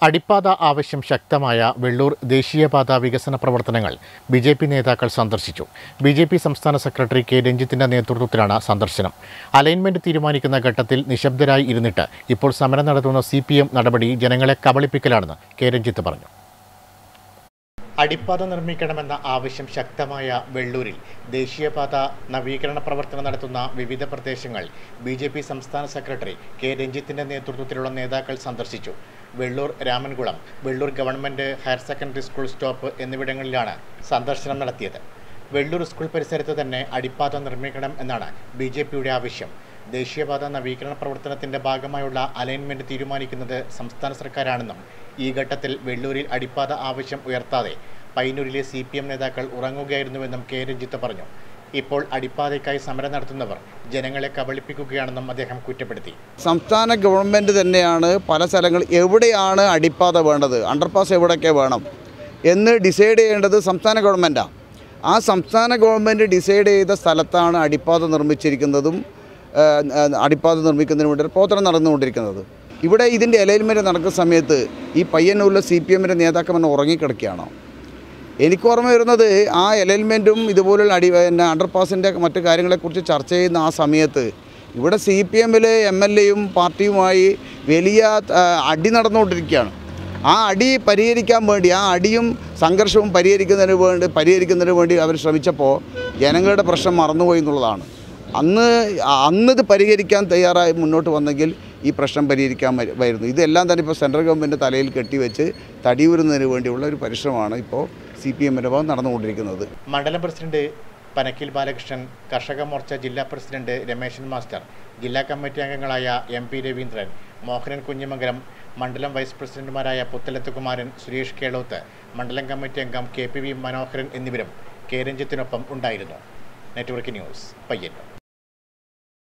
അടിപ്പാത ആവശ്യം ശക്തമായ വെള്ളൂർ ദേശീയപാത വികസന പ്രവർത്തനങ്ങൾ ബി ജെ പി നേതാക്കൾ സന്ദർശിച്ചു ബി ജെ പി സംസ്ഥാന സെക്രട്ടറി കെ രഞ്ജിത്തിന്റെ നേതൃത്വത്തിലാണ് സന്ദർശനം അലൈൻമെന്റ് തീരുമാനിക്കുന്ന ഘട്ടത്തിൽ നിശബ്ദരായി ഇരുന്നിട്ട് ഇപ്പോൾ സമരം നടത്തുന്ന സി നടപടി ജനങ്ങളെ കബളിപ്പിക്കലാണെന്ന് കെ രഞ്ജിത്ത് പറഞ്ഞു അടിപ്പാത നിർമ്മിക്കണമെന്ന ആവശ്യം ശക്തമായ വെള്ളൂരിൽ ദേശീയപാത നവീകരണ പ്രവർത്തനം നടത്തുന്ന വിവിധ പ്രദേശങ്ങൾ ബി ജെ പി സംസ്ഥാന സെക്രട്ടറി കെ രഞ്ജിത്തിന്റെ നേതൃത്വത്തിലുള്ള നേതാക്കൾ സന്ദർശിച്ചു Vellur Ramankulam Vellur government higher secondary school stop എന്നിവിടങ്ങളിലാണ് സന്ദർശനം നടത്തിയത് വെള്ളൂർ സ്കൂൾ പരിസരത്ത് തന്നെ അടിപ്പാത നിർമ്മിക്കണം എന്നാണ് ബി ജെ പിയുടെ ആവശ്യം ദേശീയപാത നവീകരണ പ്രവർത്തനത്തിന്റെ ഭാഗമായുള്ള അലൈൻമെന്റ് തീരുമാനിക്കുന്നത് സംസ്ഥാന സർക്കാരാണെന്നും ഈ ഘട്ടത്തിൽ വെള്ളൂരിൽ അടിപ്പാത ആവശ്യം ഉയർത്താതെ പയ്യന്നൂരിലെ സി പി എം നേതാക്കൾ ഉറങ്ങുകയായിരുന്നുവെന്നും കെ രഞ്ജിത്ത് പറഞ്ഞു ഇപ്പോൾ അടിപ്പാതയ്ക്കായി സമരം നടത്തുന്നവർ ജനങ്ങളെ കബളിപ്പിക്കുകയാണെന്നും അദ്ദേഹം കുറ്റപ്പെടുത്തി സംസ്ഥാന ഗവൺമെൻറ് തന്നെയാണ് പല സ്ഥലങ്ങൾ എവിടെയാണ് അടിപ്പാത വേണ്ടത് അണ്ടർപാസ് എവിടെയൊക്കെ വേണം എന്ന് ഡിസൈഡ് ചെയ്യേണ്ടത് സംസ്ഥാന ഗവൺമെൻറ്റാണ് ആ സംസ്ഥാന ഗവൺമെൻറ് ഡിസൈഡ് ചെയ്ത സ്ഥലത്താണ് അടിപ്പാത നിർമ്മിച്ചിരിക്കുന്നതും ആ, ആ, അടിപ്പാത നിർമ്മിക്കുന്നതിന് വേണ്ടി ഒരു പ്രവർത്തനം നടന്നുകൊണ്ടിരിക്കുന്നത് ഇവിടെ ഇതിൻ്റെ അലൈൻമെൻറ്റ് നടക്കുന്ന സമയത്ത് ഈ പയ്യന്നൂരിലെ സി പി എമ്മിൻ്റെ നേതാക്കന്മാർ ഉറങ്ങിക്കിടക്കുകയാണോ എനിക്ക് ഓർമ്മ വരുന്നത് ആ എലൈൻമെൻറ്റും ഇതുപോലുള്ള അടി പിന്നെ അണ്ടർപാസിൻ്റെ മറ്റു കാര്യങ്ങളെക്കുറിച്ച് ചർച്ച ചെയ്യുന്ന ആ സമയത്ത് ഇവിടെ സി പി എമ്മിലെ എം എൽ എയും പാർട്ടിയുമായി വലിയ ആ, അടി നടന്നുകൊണ്ടിരിക്കുകയാണ് ആ അടി പരിഹരിക്കാൻ വേണ്ടി ആ അടിയും സംഘർഷവും പരിഹരിക്കുന്നതിന് വേണ്ടി പരിഹരിക്കുന്നതിന് വേണ്ടി അവർ ശ്രമിച്ചപ്പോൾ ജനങ്ങളുടെ പ്രശ്നം മറന്നുപോയി എന്നുള്ളതാണ് അന്ന് അന്ന് ഇത് പരിഹരിക്കാൻ തയ്യാറായി മുന്നോട്ട് വന്നെങ്കിൽ ഈ പ്രശ്നം പരിഹരിക്കാൻ വരു- വരുന്നു ഇതെല്ലാം തന്നെ ഇപ്പോൾ സെൻട്രൽ ഗവൺമെൻറ് തലയിൽ കെട്ടിവെച്ച് തടിയൂരുന്നതിന് വേണ്ടിയുള്ള ഒരു പരിശ്രമമാണ് ഇപ്പോൾ സി പി എമ്മിൻ്റെ ഭാഗം നടന്നുകൊണ്ടിരിക്കുന്നത് മണ്ഡലം പ്രസിഡന്റ് പനക്കിൽ ബാലകൃഷ്ണൻ കർഷക മോർച്ച ജില്ലാ പ്രസിഡന്റ് രമേശൻ മാസ്റ്റർ ജില്ലാ കമ്മിറ്റി അംഗങ്ങളായ എം പി രവീന്ദ്രൻ മോഹനൻ കുഞ്ഞിമംഗലം മണ്ഡലം വൈസ് പ്രസിഡന്റുമാരായ പുത്തലത്ത് കുമാരൻ സുരേഷ് കേളോത്ത് മണ്ഡലം കമ്മിറ്റി അംഗം കെ പി വി മനോഹരൻ എന്നിവരും കെ രഞ്ജിത്തിനൊപ്പം ഉണ്ടായിരുന്നു നെറ്റ്വർക്ക് ന്യൂസ് പയ്യന്നൂർ